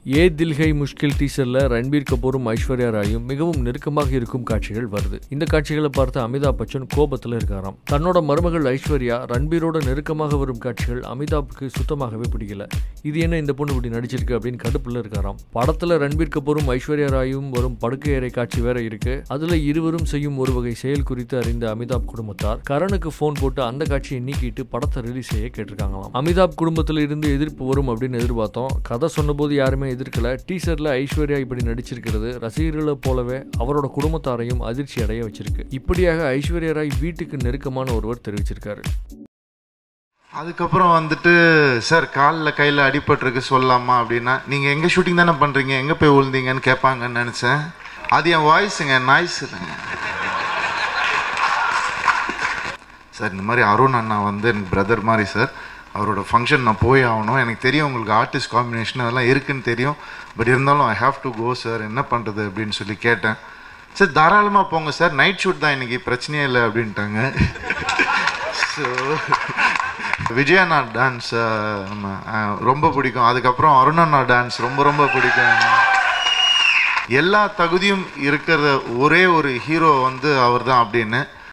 ஏ தில்ஹை முஷ்கில் டீசர்ல ரன்பீர் கபூரும் ஐஸ்வர்யா ராயும் மிகவும் நெருக்கமாக இருக்கும் காட்சிகள் வருது இந்த காட்சிகளை பார்த்து அமிதாப் பச்சன் கோபத்துல இருக்காராம் தன்னோட மருமகள் ஐஸ்வர்யா ரன்பீரோட நெருக்கமாக வரும் காட்சிகள் அமிதாப்புக்கு சுத்தமாகவே பிடிக்கல இது என்ன இந்த பொண்ணு இப்படி நடிச்சிருக்கு அப்படின்னு கடுப்புல இருக்காராம் படத்துல ரன்பீர் கபூரும் ஐஸ்வர்யா ராயும் வரும் படுக்கை அறை காட்சி வேற இருக்கு அதுல இருவரும் செய்யும் ஒரு வகை செயல் குறித்து அறிந்த அமிதாப் குடும்பத்தார் கரனுக்கு ஃபோன் போட்டு அந்த காட்சியை நீக்கிட்டு படத்தை ரிலீஸ் செய்ய கேட்டிருக்காங்களாம் அமிதாப் குடும்பத்துல இருந்து எதிர்ப்பு வரும் அப்படின்னு எதிர்பார்த்தோம் கதை சொன்னபோது யாருமே எதிர்க்கல டீசர்ல ஐஸ்வர்யா இப்படி நடிச்சிருக்கிறது ரசிகர்களை போலவே அவரோட குடும்பத்தாரையும் அதிர்ச்சி அடைய வச்சிருக்கு இப்படியாக ஐஸ்வர்யா ராய் வீட்டுக்கு நெருக்கமான ஒருவர் தெரிவிச்சிருக்காரு அதுக்கப்புறம் வந்துட்டு சார் காலில் கையில் அடிபட்டிருக்கு சொல்லலாமா அப்படின்னா நீங்கள் எங்கே ஷூட்டிங் தானே பண்ணுறீங்க எங்கே போய் விழுந்தீங்கன்னு கேட்பாங்கன்னு நினச்சேன் அது என் வாய்ஸுங்க நாய்ஸ் சார் இந்த மாதிரி அருண் அண்ணா வந்து எனக்கு பிரதர் மாதிரி சார் அவரோட ஃபங்க்ஷன் நான் போய் ஆகணும் எனக்கு தெரியும் உங்களுக்கு ஆர்டிஸ்ட் காம்பினேஷன் அதெல்லாம் இருக்குன்னு தெரியும் பட் இருந்தாலும் I have to go sir என்ன பண்ணுறது அப்படின்னு சொல்லி கேட்டேன் சார் தாராளமாக போங்க சார் நைட் ஷூட் தான் இன்னைக்கு பிரச்சனையே இல்லை அப்படின்ட்டாங்க ஸோ விஜயண்ணா டான்ஸ் நம்ம அஹ், ரொம்ப பிடிக்கும் அதுக்கப்புறம் அருணண்ணா டான்ஸ் ரொம்ப ரொம்ப பிடிக்கும் எல்லா தகுதியும் இருக்கிற ஒரே ஒரு ஹீரோ வந்து அவர் தான் அப்படின்னு